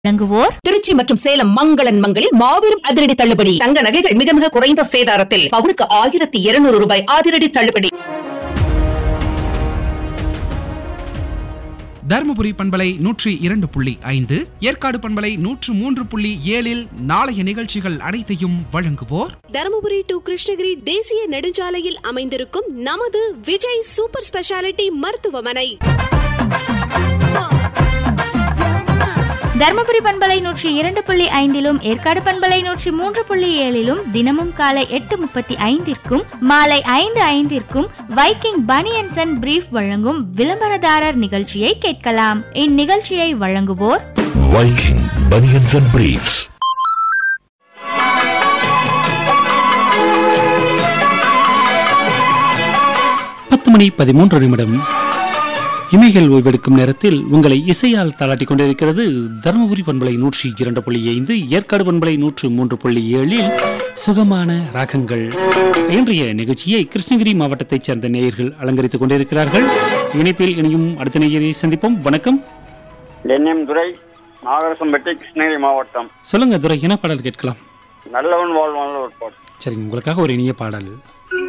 வழங்குவோர் திருச்சி மற்றும் சேலம் மங்களன் மங்களில் மாபெரும் அதிரடி தள்ளுபடி தங்க நகைகள் மிக மிக குறைந்த சேதாரத்தில் பவுனுக்கு ஆயிரத்தி இருநூறு ரூபாய் அதிரடி தள்ளுபடி தருமபுரி பண்பலை நூற்றி இரண்டு புள்ளி ஐந்து ஏற்காடு பண்பலை நூற்று மூன்று புள்ளி ஏழில் நாளைய நிகழ்ச்சிகள் அனைத்தையும் வழங்குவோர் தருமபுரி டு கிருஷ்ணகிரி தேசிய நெடுஞ்சாலையில் அமைந்திருக்கும் நமது விஜய் சூப்பர் ஸ்பெஷாலிட்டி மருத்துவமனை தர்மபுரி பண்பலை நூற்றி இரண்டு புள்ளி ஐந்திலும் ஏற்காடு பண்பலை நூற்றி மூன்று புள்ளி ஏழிலும் தினமும் காலை எட்டு முப்பத்தி ஐந்திற்கும் மாலை ஐந்து ஐந்திற்கும் வைக்கிங் பனியன்சன் அண்ட் பிரீஃப் வழங்கும் விளம்பரதாரர் நிகழ்ச்சியை கேட்கலாம் இந்நிகழ்ச்சியை வழங்குவோர் Viking Bunions and Briefs. பத்து மணி பதிமூன்று நிமிடம் இமைகள் ஓய்வெடுக்கும் நேரத்தில் உங்களை இசையால் தாளாட்டிக் கொண்டிருக்கிறது தருமபுரி பண்பலை நூற்றி இரண்டு புள்ளி ஐந்து ஏற்காடு பண்பலை நூற்று மூன்று புள்ளி ஏழில் சுகமான ராகங்கள் இன்றைய நிகழ்ச்சியை கிருஷ்ணகிரி மாவட்டத்தைச் சேர்ந்த நேயர்கள் அலங்கரித்துக் கொண்டிருக்கிறார்கள் இணைப்பில் இணையும் அடுத்த நேயரை சந்திப்போம் வணக்கம் என்எம் துரை நாகரசம்பட்டி கிருஷ்ணகிரி மாவட்டம் சொல்லுங்க துரை என்ன பாடல் கேட்கலாம் நல்லவன் வாழ்வான ஒரு பாட்டு சரிங்க உங்களுக்காக ஒரு இனிய பாடல்